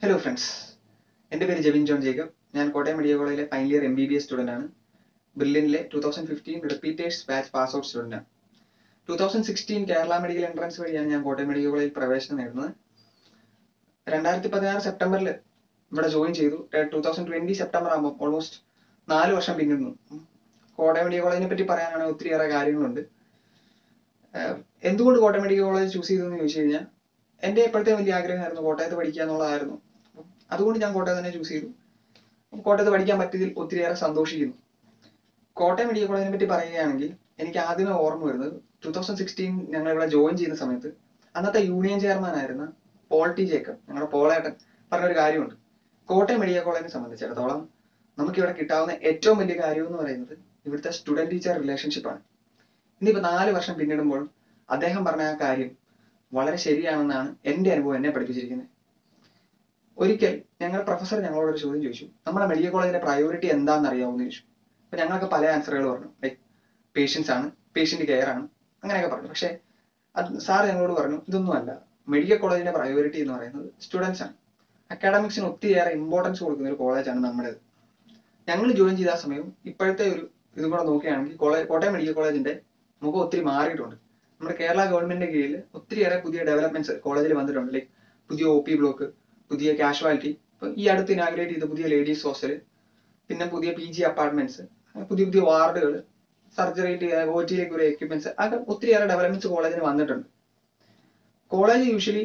hello friends എൻ്റെ പേര് Jevin John Jacob ഞാൻ കോട്ടയം മെഡിക്കൽ കോളേജിലെ final year M B B S student ആണ് ബ്രില്ലിനിലെ two thousand fifteen repeaters batch pass out student ആണ് two thousand sixteen Kerala medical entrance വഴിയാണ് ഞാൻ കോട്ടയം മെഡിക്കൽ കോളേജിൽ പ്രവേശനം നേടുന്നത് രണ്ടായിരത്തി പതിനാറ് സെപ്റ്റംബറിൽ ഇവിടെ ജോയിൻ ചെയ്തു ടൂ തൗസൻഡ് ട്വൻറ്റി സെപ്റ്റംബർ ആകുമ്പോൾ ഓൾമോസ്റ്റ് നാല് വർഷം പിന്നിടുന്നു കോട്ടയം മെഡിക്കൽ കോളേജിനെ പറ്റി പറയാനാണെങ്കിൽ ഒത്തിരിയേറെ കാര്യങ്ങളുണ്ട് ഏഹ് എന്തുകൊണ്ട് കോട്ടയം മെഡിക്കൽ കോളേജ് ചൂസ് ചെയ്തു എന്ന് ചോദിച്ചു കഴിഞ്ഞാൽ എൻ്റെ ഇപ്പോഴത്തെ വലിയ ആഗ്രഹമായിരുന്നു കോട്ടയത്ത് പഠിക്കുക എന്നുള്ളതായിരുന്നു അപ്പം അതുകൊണ്ട് ഞാൻ കോട്ടയം തന്നെ ചൂസ് ചെയ്തു അപ്പം കോട്ടയത്ത് പഠിക്കാൻ പറ്റിയതിൽ ഒത്തിരിയേറെ സന്തോഷിക്കുന്നു കോട്ടയം മെഡിക്കൽ കോളേജിനെ പറ്റി പറയുകയാണെങ്കിൽ എനിക്ക് ആദ്യമേ ഓർമ്മ വരുന്നത് ടൂ തൗസൻഡ് സിക്സ്റ്റീൻ ഞങ്ങൾ ഇവിടെ ജോയിൻ ചെയ്യുന്ന സമയത്ത് അന്നത്തെ യൂണിയൻ ചെയർമാൻ ആയിരുന്ന പോൾ ടി ജേക്കബ് ഞങ്ങളുടെ പോളേട്ടൻ പറഞ്ഞൊരു കാര്യമുണ്ട് കോട്ടയം മെഡിക്കൽ കോളേജിനെ സംബന്ധിച്ചിടത്തോളം നമുക്ക് ഇവിടെ കിട്ടാവുന്ന ഏറ്റവും വലിയ കാര്യം എന്ന് പറയുന്നത് ഇവിടുത്തെ സ്റ്റുഡന്റ് ടീച്ചർ റിലേഷൻഷിപ്പ് ആണ് ഇനിയിപ്പോ നാല് വർഷം പിന്നിടുമ്പോൾ അദ്ദേഹം പറഞ്ഞ ആ കാര്യം വളരെ ശരിയാണെന്നാണ് എൻ്റെ അനുഭവം എന്നെ പഠിപ്പിച്ചിരിക്കുന്നത് ഒരിക്കൽ ഞങ്ങൾ പ്രൊഫസർ ഞങ്ങളോട് ഒരു ചോദ്യം ചോദിച്ചു നമ്മുടെ മെഡിക്കൽ കോളേജിന്റെ പ്രയോറിറ്റി എന്താണെന്ന് അറിയാവുന്ന ചോദിച്ചു അപ്പൊ ഞങ്ങൾക്ക് പല ആൻസറുകൾ പറഞ്ഞു ലൈക്ക് പേഷ്യൻസ് ആണ് പേഷ്യന്റ് കെയർ ആണ് അങ്ങനെയൊക്കെ പറഞ്ഞു പക്ഷേ അത് സാർ ഞങ്ങളോട് പറഞ്ഞു ഇതൊന്നും അല്ല മെഡിക്കൽ കോളേജിന്റെ പ്രയോറിറ്റി എന്ന് പറയുന്നത് സ്റ്റുഡൻസ് ആണ് അക്കാഡമിക്സിന് ഒത്തിരിയേറെ ഇമ്പോർട്ടൻസ് കൊടുക്കുന്ന ഒരു കോളേജാണ് നമ്മുടേത് ഞങ്ങൾ ജോയിൻ ചെയ്ത ആ സമയം ഇപ്പോഴത്തെ ഒരു ഇതും കൂടെ നോക്കുകയാണെങ്കിൽ കോളേജ് കോട്ടയം മെഡിക്കൽ കോളേജിന്റെ മുഖം ഒത്തിരി മാറിയിട്ടുണ്ട് നമ്മുടെ കേരള ഗവൺമെന്റിന്റെ കീഴിൽ ഒത്തിരിയേറെ പുതിയ ഡെവലപ്മെന്റ്സ് കോളേജിൽ വന്നിട്ടുണ്ട് ലൈക്ക് പുതിയ ഒ പി ബ്ലോക്ക് പുതിയ കാഷ്വാലിറ്റി ഇപ്പൊ ഈ അടുത്ത് ഇനാഗ്രേറ്റ് ചെയ്ത പുതിയ ലേഡീസ് ഹോസ്റ്റൽ പിന്നെ പുതിയ പി ജി അപ്പാർട്ട്മെന്റ്സ് പുതിയ പുതിയ വാർഡുകൾ സർജറി ഒ ടിയിലേക്ക് ഒരു എക്യുപ്മെന്റ്സ് അങ്ങനെ ഒത്തിരിയേറെ ഡെവലപ്മെന്റ്സ് കോളേജിന് വന്നിട്ടുണ്ട് കോളേജ് യൂഷ്വലി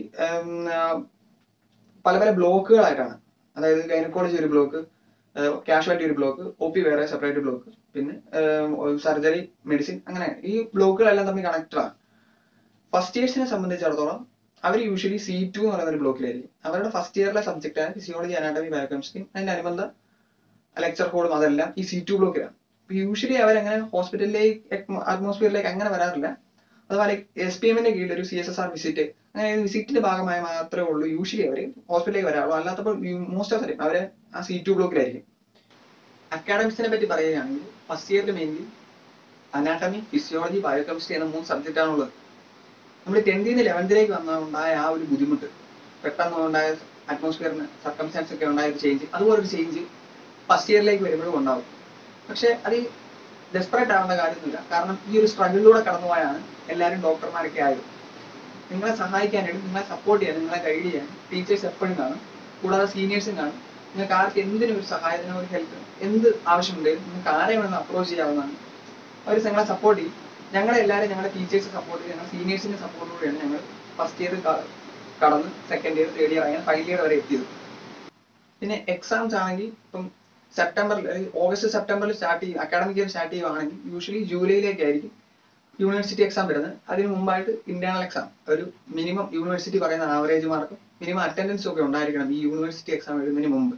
പല പല ബ്ലോക്കുകളായിട്ടാണ് അതായത് ഗൈനക്കോളജി ഒരു ബ്ലോക്ക് കാഷ്വാലിറ്റി ഒരു ബ്ലോക്ക് ഒ പി വേറെ സെപ്പറേറ്റ് ബ്ലോക്ക് പിന്നെ സർജറി മെഡിസിൻ അങ്ങനെ ഈ ബ്ലോക്കുകളെല്ലാം തമ്മിൽ കണക്റ്റഡ് ആണ് ഫസ്റ്റ് ഇയേഴ്സിനെ സംബന്ധിച്ചിടത്തോളം അവർ യൂഷ്വലി സി ടു എന്ന് പറയുന്ന ഒരു ബ്ലോക്കിലായിരിക്കും അവരുടെ ഫസ്റ്റ് ഇയറിലെ സബ്ജക്റ്റ് ആണ് ഫിസിയോളജി അനാട്ടമി ബയോകെമിസ്ട്രി അതിന്റെ അനുബന്ധ ലെക്ചർ ഹോളും അതെല്ലാം ഈ സി ടു ബ്ലോക്കിലാണ് യൂഷ്വലി അവരങ്ങനെ ഹോസ്പിറ്റലിലേക്ക് അറ്റ്മോസ്ഫിയറിലേക്ക് അങ്ങനെ വരാറില്ല അതുപോലെ എസ് പി എമ്മിന്റെ കീഴിൽ ഒരു C S S R visit അങ്ങനെ വിസിറ്റിന്റെ ഭാഗമായി മാത്രമേ ഉള്ളൂ യൂഷ്വലി അവർ ഹോസ്പിറ്റലിലേക്ക് വരാറുള്ളൂ അല്ലാത്തപ്പോൾ മോസ്റ്റ് ഓഫ് ദ ടൈം അവര് ആ സി ടു ബ്ലോക്കിലായിരിക്കും അക്കാഡമിക്സിനെ പറ്റി പറയുകയാണെങ്കിൽ ഫസ്റ്റ് ഇയറിൽ മെയിൻലി അനാട്ടമി ഫിസിയോളജി ബയോകെമിസ്ട്രി എന്ന മൂന്ന് സബ്ജക്റ്റ് ആണുള്ളത് നമ്മൾ ടെൻത്തിൽ നിന്ന് ലെവൻത്തിലേക്ക് വന്നുണ്ടായ ആ ഒരു ബുദ്ധിമുട്ട് പെട്ടെന്ന് ഉണ്ടായ അറ്റ്മോസ്ഫിയറിന് സർക്കംസ്റ്റാൻസ് ഒക്കെ ഉണ്ടായ ഒരു ചേഞ്ച് അതുപോലെ ഒരു ചേഞ്ച് ഫസ്റ്റ് ഇയറിലേക്ക് വരുമ്പോഴും ഉണ്ടാവും പക്ഷെ അത് ഡെസ്പറേറ്റ് ആവേണ്ട കാര്യമൊന്നുമില്ല കാരണം ഈ ഒരു സ്ട്രഗിളിലൂടെ കടന്നുപോയാണ് എല്ലാവരും ഡോക്ടർമാരൊക്കെ ആയത് നിങ്ങളെ സഹായിക്കാനായിട്ട് നിങ്ങളെ സപ്പോർട്ട് ചെയ്യാൻ നിങ്ങളെ ഗൈഡ് ചെയ്യാൻ ടീച്ചേഴ്സ് എപ്പോഴും കാണും കൂടാതെ സീനിയേഴ്സും കാണും നിങ്ങൾക്ക് ആർക്ക് എന്തിനും ഒരു സഹായത്തിനോ ഒരു ഹെൽപ്പ് എന്ത് ആവശ്യമുണ്ടെങ്കിലും നിങ്ങൾക്ക് ആരെ വേണമെന്ന് അപ്രോച്ച് ചെയ്യാവുന്നതാണ് അവർ നിങ്ങളെ സപ്പോർട്ട് ചെയ്യും ഞങ്ങളെ എല്ലാവരും ഞങ്ങളുടെ ടീച്ചേഴ്സ് സപ്പോർട്ട് ചെയ്യും ഞങ്ങളുടെ സീനിയേഴ്സിന്റെ സപ്പോർട്ടോടെയാണ് ഞങ്ങൾ ഫസ്റ്റ് ഇയർ കടന്ന് സെക്കൻഡ് ഇയർ തേർഡ് ഇയർ അങ്ങനെ ഫൈനൽ ഇയർ വരെ എത്തിയത് പിന്നെ എക്സാംസ് ആണെങ്കിൽ ഇപ്പം സെപ്റ്റംബറിൽ ഓഗസ്റ്റ് സെപ്റ്റംബറിൽ സ്റ്റാർട്ട് ചെയ്യും അക്കാഡമിക് ഇയർ സ്റ്റാർട്ട് ചെയ്യുവാണെങ്കിൽ യൂഷ്വലി ജൂലൈയിലേക്കായിരിക്കും യൂണിവേഴ്സിറ്റി എക്സാം വരുന്നത് അതിന് മുമ്പായിട്ട് ഇന്റേണൽ എക്സാം ഒരു മിനിമം യൂണിവേഴ്സിറ്റി പറയുന്ന ആവറേജ് മാർക്കും മിനിമം അറ്റൻഡൻസും ഒക്കെ ഉണ്ടായിരിക്കണം ഈ യൂണിവേഴ്സിറ്റി എക്സാം എഴുതുന്നതിന് മുമ്പ്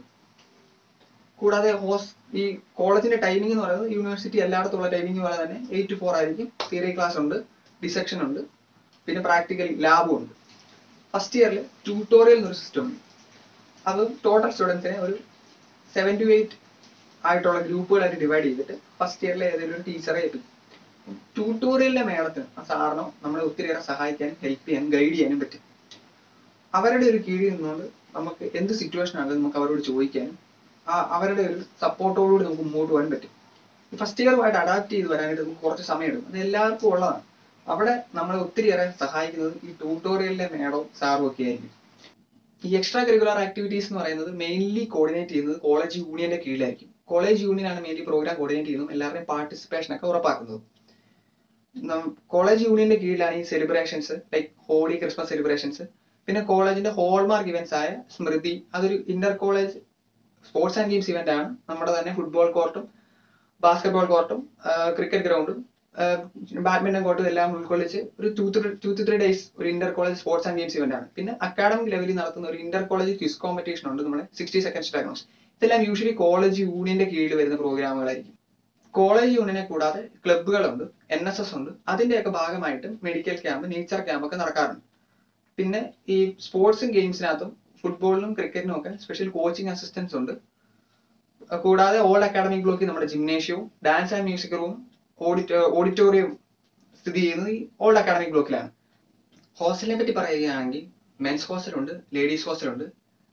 കൂടാതെ ഹോസ് ഈ കോളേജിന്റെ ടൈമിംഗ് എന്ന് പറയുന്നത് യൂണിവേഴ്സിറ്റി എല്ലായിടത്തും ഉള്ള ടൈമിംഗ് പോലെ തന്നെ എയ്റ്റ് ടു ഫോർ ആയിരിക്കും തിയറി ക്ലാസ് ഉണ്ട് ഡിസെക്ഷൻ ഉണ്ട് പിന്നെ പ്രാക്ടിക്കൽ ലാബും ഉണ്ട് ഫസ്റ്റ് ഇയറിൽ ട്യൂട്ടോറിയൽ എന്നൊരു സിസ്റ്റം ഉണ്ട് അത് ടോട്ടൽ സ്റ്റുഡൻസിനെ ഒരു സെവൻ ടു എയ്റ്റ് ആയിട്ടുള്ള ഗ്രൂപ്പുകളായിട്ട് ഡിവൈഡ് ചെയ്തിട്ട് ഫസ്റ്റ് ഇയറിലെ ഏതെങ്കിലും ഒരു ടീച്ചറെ ഏൽപ്പിക്കും ട്യൂട്ടോറിയലിന്റെ മേളത്തിന് ആ സാറിനോ നമ്മളെ ഒത്തിരിയേറെ സഹായിക്കാനും ഹെൽപ്പ് ചെയ്യാനും ഗൈഡ് ചെയ്യാനും പറ്റും അവരുടെ ഒരു കീഴിൽ നിന്നുകൊണ്ട് നമുക്ക് എന്ത് സിറ്റുവേഷൻ ആണെങ്കിലും നമുക്ക് അവരോട് ചോദിക്കാനും ആ അവരുടെ ഒരു സപ്പോർട്ടോടുകൂടി നമുക്ക് മുമ്പോട്ട് പോകാൻ പറ്റും ഫസ്റ്റ് ഇയറുമായിട്ട് അഡാപ്റ്റ് ചെയ്ത് വരാനായിട്ട് നമുക്ക് കുറച്ച് സമയം എടുക്കും അത് എല്ലാവർക്കും ഉള്ളതാണ് അവിടെ നമ്മളെ ഒത്തിരിയേറെ സഹായിക്കുന്നത് ഈ ട്യൂട്ടോറിയലിന്റെ മേഡവും സാറും ഒക്കെ ആയിരിക്കും ഈ എക്സ്ട്രാ കരിക്കുലർ ആക്ടിവിറ്റീസ് എന്ന് പറയുന്നത് മെയിൻലി കോർഡിനേറ്റ് ചെയ്യുന്നത് കോളേജ് യൂണിയന്റെ കീഴിലായിരിക്കും കോളേജ് യൂണിയനാണ് മെയിൻലി പ്രോഗ്രാം കോർഡിനേറ്റ് ചെയ്യുന്നതും എല്ലാവരുടെയും പാർട്ടിസിപ്പേഷൻ ഒക്കെ ഉറപ്പാക്കുന്നത് കോളേജ് യൂണിയന്റെ കീഴിലാണ് ഈ celebrations like Holi Christmas celebrations പിന്നെ കോളേജിന്റെ ഹോൾമാർക്ക് ഇവന്റ്സ് ആയ സ്മൃതി അതൊരു inter college sports and games event ആണ് നമ്മുടെ തന്നെ ഫുട്ബോൾ കോർട്ടും ബാസ്കറ്റ്ബോൾ കോർട്ടും ക്രിക്കറ്റ് ഗ്രൗണ്ടും ബാഡ്മിന്റൺ കോർട്ടും എല്ലാം ഉൾക്കൊള്ളിച്ച് ഒരു two three two three days ഒരു inter college sports and games event ആണ് പിന്നെ അക്കാഡമിക് ലെവലിൽ നടത്തുന്ന ഒരു ഇന്റർ കോളേജ് ക്വിസ് കോമ്പറ്റീഷൻ ഉണ്ട് നമ്മുടെ സിക്സ്റ്റി സെക്കൻഡ്സ് ഡയഗ്നോസ് ഇതെല്ലാം യൂഷ്വലി കോളേജ് യൂണിയന്റെ കീഴിൽ വരുന്ന പ്രോഗ്രാമുകളായിരിക്കും കോളേജ് യൂണിയനെ കൂടാതെ ക്ലബ്ബുകളുണ്ട് എൻ എസ് എസ് ഉണ്ട് അതിന്റെയൊക്കെ ഭാഗമായിട്ട് മെഡിക്കൽ ക്യാമ്പ് നേച്ചർ ക്യാമ്പ് ഒക്കെ നടക്കാറുണ്ട് പിന്നെ ഈ സ്പോർട്സും ഗെയിംസിനകത്തും ഫുട്ബോളിനും ക്രിക്കറ്റിനും ഒക്കെ സ്പെഷ്യൽ കോച്ചിങ് അസിസ്റ്റൻസ് ഉണ്ട് കൂടാതെ ഓൾ അക്കാഡമിക് ബ്ലോക്കിൽ നമ്മുടെ ജിംനേഷ്യവും ഡാൻസ് ആൻഡ് മ്യൂസിക് റൂം ഓഡിറ്റോ ഓഡിറ്റോറിയം സ്ഥിതി ചെയ്യുന്നത് ഈ ഓൾഡ് അക്കാഡമിക് ബ്ലോക്കിലാണ് ഹോസ്റ്റലിനെ പറ്റി പറയുകയാണെങ്കിൽ മെൻസ് ഹോസ്റ്റൽ ഉണ്ട് ലേഡീസ് ഹോസ്റ്റൽ ഉണ്ട്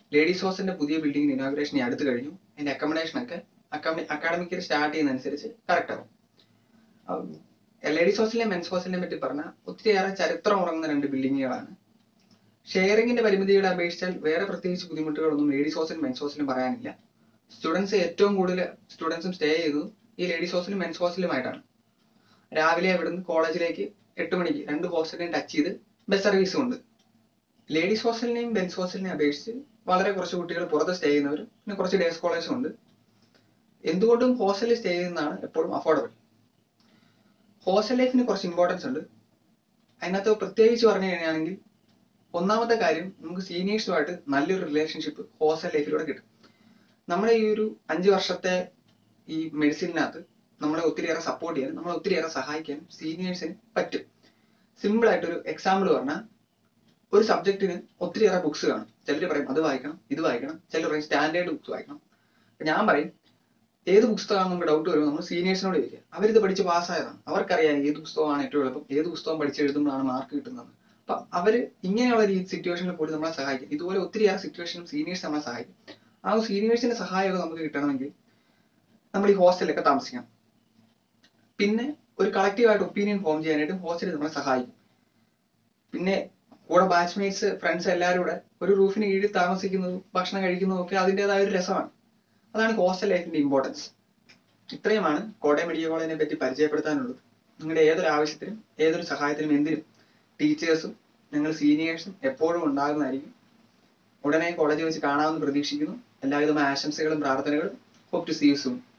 ലേഡീസ് ഹോസ്റ്റലിന്റെ പുതിയ ബിൽഡിംഗിന് ഇനോഗ്രേഷൻ അടുത്ത് കഴിഞ്ഞു അതിന്റെ അക്കോമഡേഷൻ ഒക്കെ അക്കാഡമിക് സ്റ്റാർട്ട് ചെയ്യുന്നതനുസരിച്ച് കറക്റ്റ് ആവും ലേഡീസ് ഹോസ്റ്റലിനെ മെൻസ് ഹോസ്റ്റലിനെ പറ്റി പറഞ്ഞാൽ ഒത്തിരിയേറെ ചരിത്രം ഉറങ്ങുന്ന രണ്ട് ബിൽഡിങ്ങുകളാണ് ഷെയറിങ്ങിന്റെ പരിമിതികളെ അപേക്ഷിച്ചാൽ വേറെ പ്രത്യേകിച്ച് ബുദ്ധിമുട്ടുകളൊന്നും ലേഡീസ് ഹോസ്റ്റലും മെൻസ് ഹോസ്റ്റലും പറയാനില്ല സ്റ്റുഡൻസ് ഏറ്റവും കൂടുതൽ സ്റ്റുഡൻസും സ്റ്റേ ചെയ്തത് ഈ ലേഡീസ് ഹോസ്റ്റലും മെൻസ് ഹോസ്റ്റലുമായിട്ടാണ് രാവിലെ ഇവിടുന്ന് കോളേജിലേക്ക് എട്ട് മണിക്ക് രണ്ട് ഹോസ്റ്റലിനെയും ടച്ച് ചെയ്ത് ബസ് സർവീസും ഉണ്ട് ലേഡീസ് ഹോസ്റ്റലിനെയും മെൻസ് ഹോസ്റ്റലിനെയും അപേക്ഷിച്ച് വളരെ കുറച്ച് കുട്ടികൾ പുറത്ത് സ്റ്റേ ചെയ്യുന്നവരും പിന്നെ കുറച്ച് ഡേസ് കോളേജും ഉണ്ട് എന്തുകൊണ്ടും ഹോസ്റ്റലിൽ സ്റ്റേ ചെയ്യുന്നതാണ് എപ്പോഴും അഫോർഡബിൾ ഹോസ്റ്റൽ ലൈഫിന് കുറച്ച് ഇമ്പോർട്ടൻസ് ഉണ്ട് അതിനകത്ത് പ്രത്യേകിച്ച് പറഞ്ഞു കഴിഞ്ഞാണെങ്കിൽ ഒന്നാമത്തെ കാര്യം നമുക്ക് സീനിയേഴ്സുമായിട്ട് നല്ലൊരു റിലേഷൻഷിപ്പ് ഹോസ്റ്റൽ ലൈഫിലൂടെ കിട്ടും നമ്മുടെ ഈ ഒരു അഞ്ച് വർഷത്തെ ഈ മെഡിസിനകത്ത് നമ്മളെ ഒത്തിരിയേറെ സപ്പോർട്ട് ചെയ്യാനും നമ്മളെ ഒത്തിരിയേറെ സഹായിക്കാനും സീനിയേഴ്സിന് പറ്റും സിമ്പിൾ ആയിട്ടൊരു എക്സാമ്പിൾ പറഞ്ഞാൽ ഒരു സബ്ജക്റ്റിന് ഒത്തിരിയേറെ ബുക്സ് കാണും ചിലർ പറയും അത് വായിക്കണം ഇത് വായിക്കണം ചിലർ പറയും സ്റ്റാൻഡേർഡ് ബുക്സ് വായിക്കണം അപ്പൊ ഞാൻ പറയും ഏത് പുസ്തകമാണ് നമുക്ക് ഡൗട്ട് വരുമ്പോൾ നമ്മൾ സീനിയേഴ്സിനോട് ചോദിക്കുക അവരിത് പഠിച്ച് പാസ്സായതാണ് അവർക്കറിയാം ഏത് പുസ്തകമാണ് ഏറ്റവും എളുപ്പം ഏത് പുസ്തകം പഠിച്ച് എഴുതുമ്പോഴാണ് മാർക്ക് കിട്ടുന്നത് അപ്പൊ അവര് ഇങ്ങനെയുള്ള ഈ സിറ്റുവേഷനിൽ പോലും നമ്മളെ സഹായിക്കും ഇതുപോലെ ഒത്തിരിയേറെ സിറ്റുവേഷനും സീനിയേഴ്സ് നമ്മളെ സഹായിക്കും ആ സീനിയേഴ്സിന്റെ സഹായമൊക്കെ നമുക്ക് കിട്ടണമെങ്കിൽ നമ്മൾ ഈ ഹോസ്റ്റലിലൊക്കെ താമസിക്കണം പിന്നെ ഒരു കളക്റ്റീവായിട്ട് ഒപ്പീനിയൻ ഫോം ചെയ്യാനായിട്ടും ഹോസ്റ്റലിൽ നമ്മളെ സഹായിക്കും പിന്നെ കൂടെ ബാച്ച്മേറ്റ്സ് ഫ്രണ്ട്സ് എല്ലാവരും കൂടെ ഒരു റൂഫിന് കീഴിൽ താമസിക്കുന്നതും ഭക്ഷണം കഴിക്കുന്നതും ഒക്കെ അതിൻ്റെതായ ഒരു രസമാണ് അതാണ് ഹോസ്റ്റൽ ലൈഫിന്റെ ഇമ്പോർട്ടൻസ് ഇത്രയുമാണ് കോട്ടയം മെഡിക്കൽ കോളേജിനെ പറ്റി പരിചയപ്പെടുത്താനുള്ളത് നിങ്ങളുടെ ഏതൊരു ആവശ്യത്തിനും ഏതൊരു സഹായത്തിനും എന്തിനും ടീച്ചേഴ്സും ഞങ്ങൾ സീനിയേഴ്സും എപ്പോഴും ഉണ്ടാകുന്നതായിരിക്കും ഉടനെ കോളേജിൽ വെച്ച് കാണാമെന്ന് പ്രതീക്ഷിക്കുന്നു എല്ലാവിധമായ ആശംസകളും പ്രാർത്ഥനകളും hope to see you soon